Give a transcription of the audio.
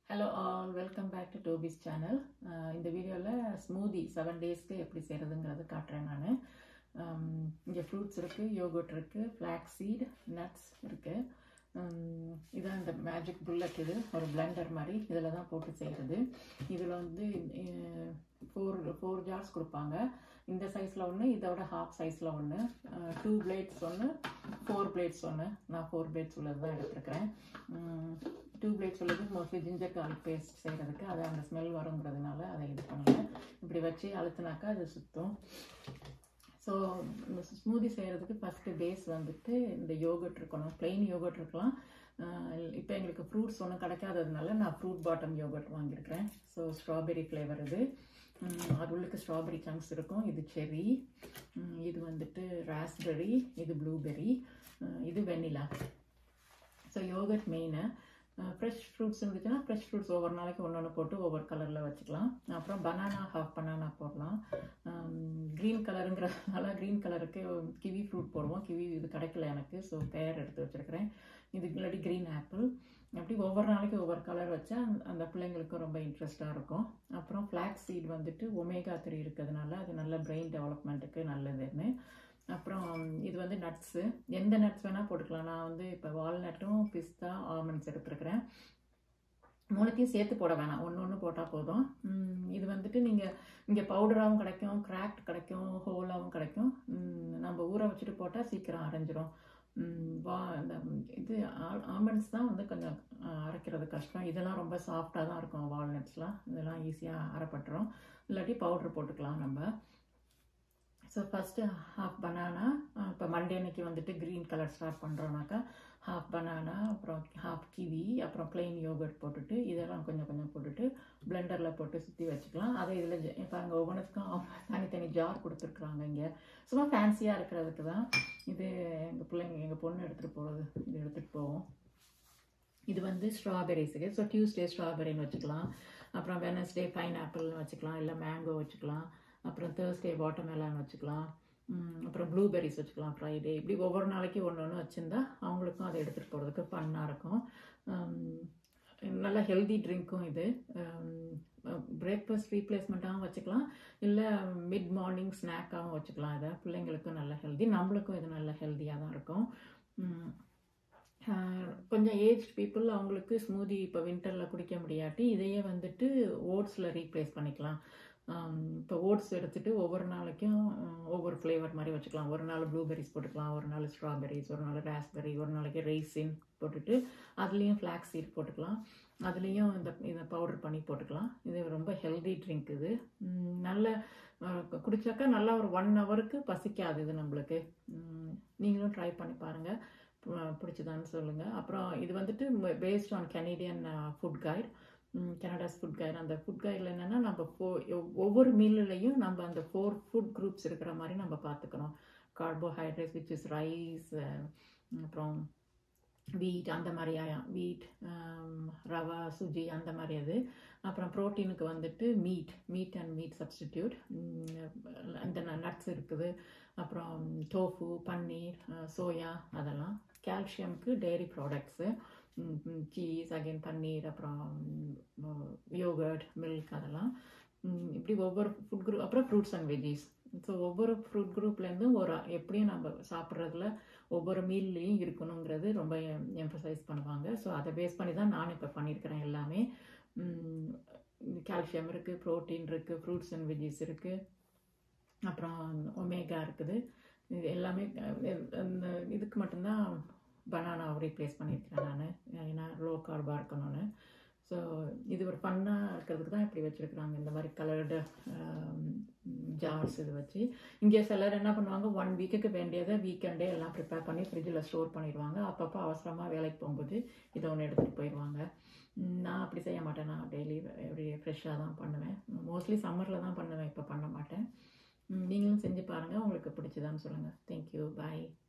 hello all welcome back to Toby's channel இந்த வீடியோவில் smoothie seven டேஸ்க்கு எப்படி செய்கிறதுங்கிறது காட்டுறேன் நான் இங்கே ஃப்ரூட்ஸ் இருக்குது யோகட் இருக்குது ஃப்ளாக் சீட் நட்ஸ் இருக்குது இதான் இந்த மேஜிக் புல்லட் இது ஒரு பிளெண்டர் மாதிரி இதில் தான் போட்டு செய்கிறது இதில் வந்து ஃபோர் ஃபோர் ஜார்ஸ் கொடுப்பாங்க இந்த சைஸில் ஒன்று இதோட ஹாஃப் சைஸில் ஒன்று டூ பிளேட்ஸ் ஒன்று ஃபோர் பிளேட்ஸ் ஒன்று நான் ஃபோர் பிளேட்ஸ் உள்ளது தான் எடுத்துருக்கிறேன் டூ பிளேட்ஸ் உள்ளது மோஸ்ட்லி ஜிஞ்சர் கார்லிக் பேஸ்ட் செய்கிறதுக்கு அது அந்த ஸ்மெல் வருங்கிறதுனால அதை இது பண்ணுவேன் இப்படி வச்சு அழுத்தினாக்கா அது சுற்றும் ஸோ இந்த ஸ்மூதி செய்கிறதுக்கு ஃபஸ்ட்டு பேஸ் வந்துட்டு இந்த யோகட் இருக்கணும் பிளெயின் யோகட் இருக்கலாம் இப்போ எங்களுக்கு ஃப்ரூட்ஸ் ஒன்றும் கிடைக்காததுனால நான் ஃப்ரூட் பாட்டம் யோகட் வாங்கியிருக்கிறேன் ஸோ ஸ்ட்ராபெரி ஃப்ளேவர் இது அது உள்ளுக்கு ஸ்ட்ராபெரி சங்க்ஸ் இருக்கும் இது செர்ரி இது வந்துட்டு ராஸ்பெரி இது ப்ளூபெரி இது vanilla so yogurt main fresh fruits இருந்துச்சுன்னா ஃப்ரெஷ் ஃப்ரூட்ஸ் ஒவ்வொரு நாளைக்கு ஒன்று ஒன்று போட்டு ஒவ்வொரு கலரில் வச்சுக்கலாம் அப்புறம் பனானா ஹாஃப் பனானா போடலாம் க்ரீன் கலருங்கிறதுனால க்ரீன் கலருக்கு கிவி ஃப்ரூட் போடுவோம் கிவி இது கிடைக்கல எனக்கு ஸோ பேர் எடுத்து வச்சுருக்கிறேன் இது இல்லாட்டி க்ரீன் ஆப்பிள் அப்படி ஒவ்வொரு நாளைக்கு ஒவ்வொரு கலர் வச்சா அந்த பிள்ளைங்களுக்கும் ரொம்ப இன்ட்ரெஸ்டாக இருக்கும் அப்புறம் ஃப்ளாக் சீட் வந்துட்டு ஒமேகா த்ரீ இருக்கிறதுனால அது நல்ல பிரெயின் டெவலப்மெண்ட்டுக்கு நல்லதுன்னு அப்புறம் இது வந்து நட்ஸு எந்த நட்ஸ் வேணால் போட்டுக்கலாம் நான் வந்து இப்போ வால்நட்டும் பிஸ்தா ஆல்மண்ட்ஸ் எடுத்துருக்கிறேன் மூணுத்தையும் சேர்த்து போட வேணாம் ஒன்று ஒன்று போட்டால் போதும் இது வந்துட்டு நீங்கள் இங்கே பவுடராகவும் கிடைக்கும் கிராக்ட் கிடைக்கும் ஹோலாகவும் கிடைக்கும் நம்ம ஊற வச்சுட்டு போட்டால் சீக்கிரம் அரைஞ்சிரும் வா இந்த இது ஆல்மண்ட்ஸ் தான் வந்து கொஞ்சம் அரைக்கிறது கஷ்டம் இதெல்லாம் ரொம்ப சாஃப்டாக தான் இருக்கும் வால்நட்ஸ்லாம் இதெல்லாம் ஈஸியாக அரைப்பட்டுரும் இல்லாட்டி பவுட்ரு போட்டுக்கலாம் நம்ம ஸோ ஃபஸ்ட்டு ஹாஃப் பனானா இப்போ மண்டே அன்னைக்கு வந்துட்டு க்ரீன் கலர் ஸ்டார்ட் பண்ணுறோன்னாக்கா ஹாஃப் பனானா அப்புறம் ஹாஃப் கிவி அப்புறம் பிளெயின் யோகர்ட் போட்டுட்டு இதெல்லாம் கொஞ்சம் கொஞ்சம் போட்டுட்டு பிளெண்டரில் போட்டு சுற்றி வச்சுக்கலாம் அதை இதில் இப்போ அங்கே ஒவ்வொன்றுக்கும் தனித்தனி ஜார் கொடுத்துருக்குறாங்க இங்கே சும்மா ஃபேன்சியாக இருக்கிறதுக்கு தான் இது எங்கள் பிள்ளைங்க எங்கள் பொண்ணு எடுத்துகிட்டு போகிறது இது எடுத்துகிட்டு போவோம் இது வந்து ஸ்ட்ராபெரிஸுக்கு ஸோ டியூஸ்டே ஸ்ட்ராபெரின்னு வச்சுக்கலாம் அப்புறம் வெனஸ்டே பைன் ஆப்பிள்னு வச்சுக்கலாம் இல்லை மேங்கோ வச்சுக்கலாம் அப்புறம் தேர்ஸ்டே வாட்டர்மெலான் வச்சுக்கலாம் அப்புறம் ப்ளூபெரிஸ் வச்சுக்கலாம் ஃப்ரைடே இப்படி ஒவ்வொரு நாளைக்கு ஒன்று ஒன்று வச்சுருந்தா அவங்களுக்கும் அதை எடுத்துகிட்டு போகிறதுக்கு ஃபன்னாக இருக்கும் நல்ல ஹெல்தி ட்ரிங்க்கும் இது பிரேக்ஃபாஸ்ட் ரீப்ளேஸ்மெண்ட்டாகவும் வச்சுக்கலாம் இல்லை மிட் மார்னிங் ஸ்நாக்காகவும் வச்சுக்கலாம் இதை பிள்ளைங்களுக்கும் நல்ல ஹெல்தி நம்மளுக்கும் இது நல்ல ஹெல்த்தியாக தான் இருக்கும் கொஞ்சம் ஏஜ் பீப்புள் அவங்களுக்கு ஸ்மூதி இப்போ வின்டரில் குடிக்க முடியாட்டி இதையே வந்துட்டு ஓட்ஸில் ரீப்ளேஸ் பண்ணிக்கலாம் இப்போ ஓட்ஸ் எடுத்துகிட்டு ஒவ்வொரு நாளைக்கும் ஒவ்வொரு ஃப்ளேவர் மாதிரி வச்சுக்கலாம் ஒரு நாள் ப்ளூபெரிஸ் போட்டுக்கலாம் ஒரு நாள் ஸ்ட்ராபெரிஸ் ஒரு நாள் ராஸ்பெரி ஒரு நாளைக்கு ரைசின் போட்டுட்டு அதுலேயும் ஃப்ளாக் சீட் போட்டுக்கலாம் அதுலேயும் இந்த இதை பவுடர் பண்ணி போட்டுக்கலாம் இது ரொம்ப ஹெல்தி ட்ரிங்க் இது நல்ல குடிச்சாக்கா நல்லா ஒரு ஒன் ஹவருக்கு பசிக்காது இது நம்மளுக்கு நீங்களும் ட்ரை பண்ணி பாருங்கள் பிடிச்சதான்னு சொல்லுங்கள் அப்புறம் இது வந்துட்டு based on Canadian food guide Canada's food guide அந்த ஃபுட் கைடில் என்னென்னா நம்ம ஃபோ ஒவ்வொரு மீல்லையும் நம்ம அந்த ஃபோர் ஃபுட் குரூப்ஸ் இருக்கிற மாதிரி நம்ம பார்த்துக்கணும் கார்போஹைட்ரேட்ஸ் விச் இஸ் ரைஸ் அப்புறம் வீட் அந்த மாதிரி வீட் ரவா சுஜி அந்த மாதிரி அது அப்புறம் ப்ரோட்டீனுக்கு வந்துட்டு meat meat and meat substitute அந்த நட்ஸ் இருக்குது அப்புறம் டோஃபு பன்னீர் சோயா அதெல்லாம் கால்சியம்க்கு dairy products cheese again paneer அப்புறம் யோகர்ட் மில்க் அதெல்லாம் இப்படி ஒவ்வொரு ஃபுட் குரூப் அப்புறம் ஃப்ரூட்ஸ் அண்ட் வெஜிஸ் ஸோ ஒவ்வொரு ஃப்ரூட் குரூப்லேருந்தும் ஒரு எப்படியும் நம்ம சாப்பிட்றதுல ஒவ்வொரு மீல்லையும் இருக்கணுங்கிறது ரொம்ப எம்ஃபசைஸ் பண்ணுவாங்க ஸோ அதை பேஸ் பண்ணி தான் நான் இப்போ பண்ணியிருக்கிறேன் எல்லாமே கால்சியம் இருக்குது ப்ரோட்டீன் இருக்குது ஃப்ரூட்ஸ் அண்ட் வெஜிஸ் இருக்குது அப்புறம் ஒமேகா இருக்குது இது எல்லாமே இந்த இதுக்கு மட்டும்தான் பனானாவை ரீப்ளேஸ் பண்ணியிருக்கிறேன் நான் ஏன்னா லோ கார்பாக இருக்கணும்னு ஸோ இது ஒரு ஃபன்னாக இருக்கிறதுக்கு தான் இப்படி வச்சுருக்குறாங்க இந்த மாதிரி கலர்டு ஜார்ஸ் இது வச்சு இங்கே சிலர் என்ன பண்ணுவாங்க ஒன் வீக்குக்கு வேண்டியதை வீக்கெண்டே எல்லாம் ப்ரிப்பேர் பண்ணி ஃப்ரிட்ஜில் ஸ்டோர் பண்ணிடுவாங்க அப்பப்போ அவசரமாக வேலைக்கு போகும்போது இதை ஒன்று எடுத்துகிட்டு போயிடுவாங்க நான் அப்படி செய்ய மாட்டேன் நான் டெய்லி எப்படி ஃப்ரெஷ்ஷாக தான் பண்ணுவேன் மோஸ்ட்லி சம்மரில் தான் பண்ணுவேன் இப்போ பண்ண மாட்டேன் நீங்களும் செஞ்சு பாருங்கள் உங்களுக்கு பிடிச்சதான்னு சொல்லுங்கள் தேங்க்யூ பாய்